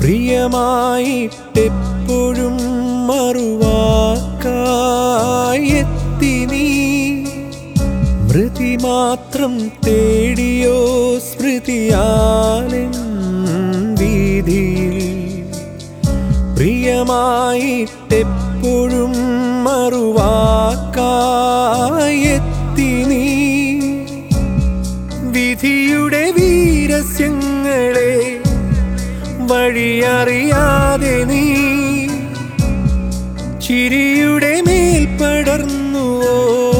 പ്രിയമായിട്ടെപ്പോഴും മറുവാക്കായെത്തി നീ മൃതി മാത്രം തേടിയോ സ്മൃതിയാലെൻ വീതിയിൽ പ്രിയമായിട്ടെപ്പോഴും മറുവാക്കായെത്തി നീ വിധിയുടെ വീരസ്യങ്ങളെ വഴിയറിയാതെ നീ ചിരിയുടെ മേൽ പടർന്നുവോ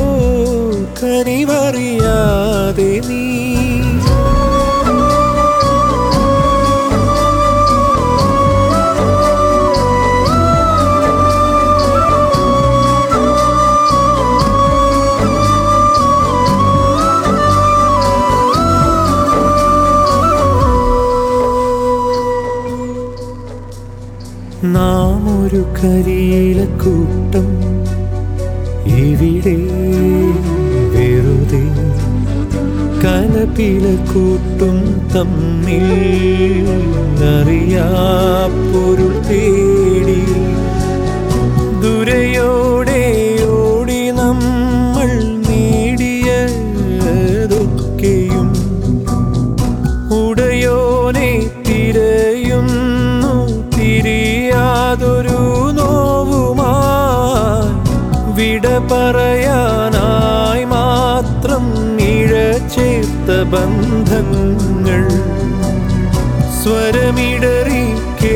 കനിവറിയാതെ നീ നാം ഒരു കരിയിലക്കൂട്ടം ഇവിടെ വെറുതെ കലപിലക്കൂട്ടും തമ്മിൽ അറിയാപ്പൊരുൾ തേടി ദുരയോടെ ഓടി നമ്മൾ നേടിയതൊക്കെയും ഉടയോനെ തിരയുന്നു തിരിയാതൊരു നോവുമായി വിട പറയാനായി മാത്രം ഇഴചേർത്ത ബന്ധങ്ങൾ സ്വരമിടറി